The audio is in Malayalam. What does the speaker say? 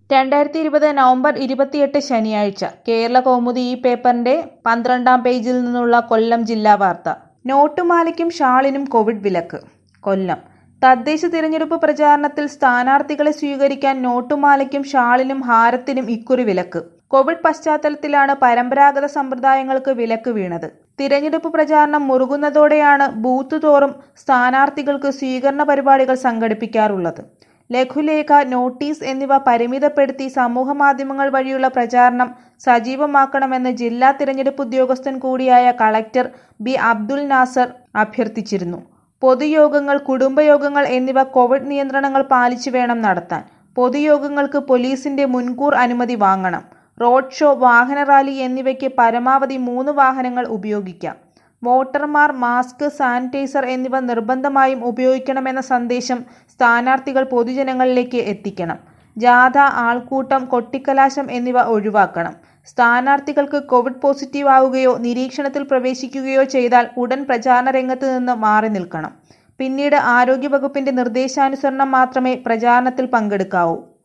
രണ്ടായിരത്തി ഇരുപത് നവംബർ ഇരുപത്തിയെട്ട് ശനിയാഴ്ച കേരള കൗമുദി ഈ പേപ്പറിന്റെ പന്ത്രണ്ടാം പേജിൽ നിന്നുള്ള കൊല്ലം ജില്ലാ വാർത്ത നോട്ടുമാലയ്ക്കും ഷാളിനും കോവിഡ് വിലക്ക് കൊല്ലം തദ്ദേശ തിരഞ്ഞെടുപ്പ് പ്രചാരണത്തിൽ സ്ഥാനാർത്ഥികളെ സ്വീകരിക്കാൻ നോട്ടുമാലയ്ക്കും ഷാളിനും ഹാരത്തിനും ഇക്കുറി വിലക്ക് കോവിഡ് പശ്ചാത്തലത്തിലാണ് പരമ്പരാഗത സമ്പ്രദായങ്ങൾക്ക് വിലക്ക് വീണത് തിരഞ്ഞെടുപ്പ് പ്രചാരണം മുറുകുന്നതോടെയാണ് ബൂത്ത് തോറും സ്ഥാനാർത്ഥികൾക്ക് സ്വീകരണ പരിപാടികൾ സംഘടിപ്പിക്കാറുള്ളത് ലഘുലേഖ നോട്ടീസ് എന്നിവ പരിമിതപ്പെടുത്തി സമൂഹമാധ്യമങ്ങൾ വഴിയുള്ള പ്രചാരണം സജീവമാക്കണമെന്ന് ജില്ലാ തിരഞ്ഞെടുപ്പ് ഉദ്യോഗസ്ഥൻ കൂടിയായ കളക്ടർ ബി അബ്ദുൽ നാസർ അഭ്യർത്ഥിച്ചിരുന്നു പൊതുയോഗങ്ങൾ കുടുംബയോഗങ്ങൾ എന്നിവ കോവിഡ് നിയന്ത്രണങ്ങൾ പാലിച്ചു വേണം നടത്താൻ പൊതുയോഗങ്ങൾക്ക് പോലീസിന്റെ മുൻകൂർ അനുമതി വാങ്ങണം റോഡ് ഷോ വാഹന റാലി എന്നിവയ്ക്ക് പരമാവധി മൂന്ന് വാഹനങ്ങൾ ഉപയോഗിക്കാം വോട്ടർമാർ മാസ്ക് സാനിറ്റൈസർ എന്നിവ നിർബന്ധമായും ഉപയോഗിക്കണമെന്ന സന്ദേശം സ്ഥാനാർത്ഥികൾ പൊതുജനങ്ങളിലേക്ക് എത്തിക്കണം ജാഥ ആൾക്കൂട്ടം കൊട്ടിക്കലാശം എന്നിവ ഒഴിവാക്കണം സ്ഥാനാർത്ഥികൾക്ക് കോവിഡ് പോസിറ്റീവ് ആവുകയോ നിരീക്ഷണത്തിൽ പ്രവേശിക്കുകയോ ചെയ്താൽ ഉടൻ പ്രചാരണ രംഗത്ത് നിന്ന് മാറി നിൽക്കണം പിന്നീട് ആരോഗ്യവകുപ്പിന്റെ നിർദ്ദേശാനുസരണം മാത്രമേ പ്രചാരണത്തിൽ പങ്കെടുക്കാവൂ